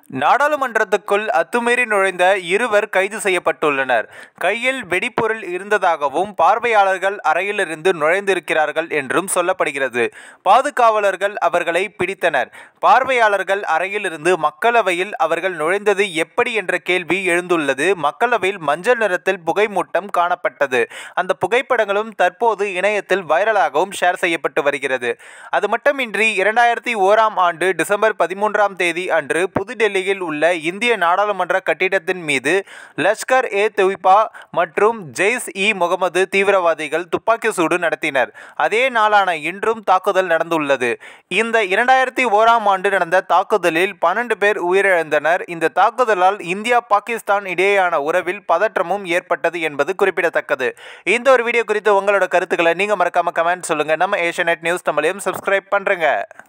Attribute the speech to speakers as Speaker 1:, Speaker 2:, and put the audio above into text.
Speaker 1: நாடாளுமன்றத்துக்குள் அத்துமீறி நுழைந்த இருவர் கைது செய்யப்பட்டுள்ளனர் கையில் வெடிபொருள் இருந்ததாகவும் பார்வையாளர்கள் அறையிலிருந்து நுழைந்திருக்கிறார்கள் என்றும் சொல்லப்படுகிறது பாதுகாவலர்கள் அவர்களை பிடித்தனர் பார்வையாளர்கள் அறையிலிருந்து மக்களவையில் அவர்கள் நுழைந்தது எப்படி என்ற கேள்வி எழுந்துள்ளது மக்களவையில் மஞ்சள் நிறத்தில் புகைமூட்டம் காணப்பட்டது அந்த புகைப்படங்களும் தற்போது இணையத்தில் வைரலாகவும் ஷேர் செய்யப்பட்டு வருகிறது அது மட்டுமின்றி இரண்டாயிரத்தி ஓராம் ஆண்டு டிசம்பர் பதிமூன்றாம் தேதி அன்று புதுடெல்லியில் உள்ள இந்திய நாடாளுமன்ற கட்டிடத்தின் மீது லஷ்கர் ஏ தொய்பா மற்றும் ஜெய்ஸ் இ முகமது தீவிரவாதிகள் துப்பாக்கி சூடு நடத்தினர் அதே நாளான இன்றும் தாக்குதல் நடந்துள்ளது இந்த இரண்டாயிரத்தி ஓராம் ஆண்டு நடந்த தாக்குதலில் பன்னெண்டு பேர் உயிரிழந்தனர் இந்த தாக்குதலால் இந்தியா பாகிஸ்தான் இடையேயான உறவில் பதற்றமும் ஏற்பட்டது என்பது குறிப்பிடத்தக்கது இந்த ஒரு வீடியோ குறித்து உங்களோட கருத்துக்களை நீங்க மறக்காம கமெண்ட் சொல்லுங்க நம்ம ஏஷியநெட் நியூஸ் தமிழையும் சப்ஸ்கிரைப் பண்றேங்க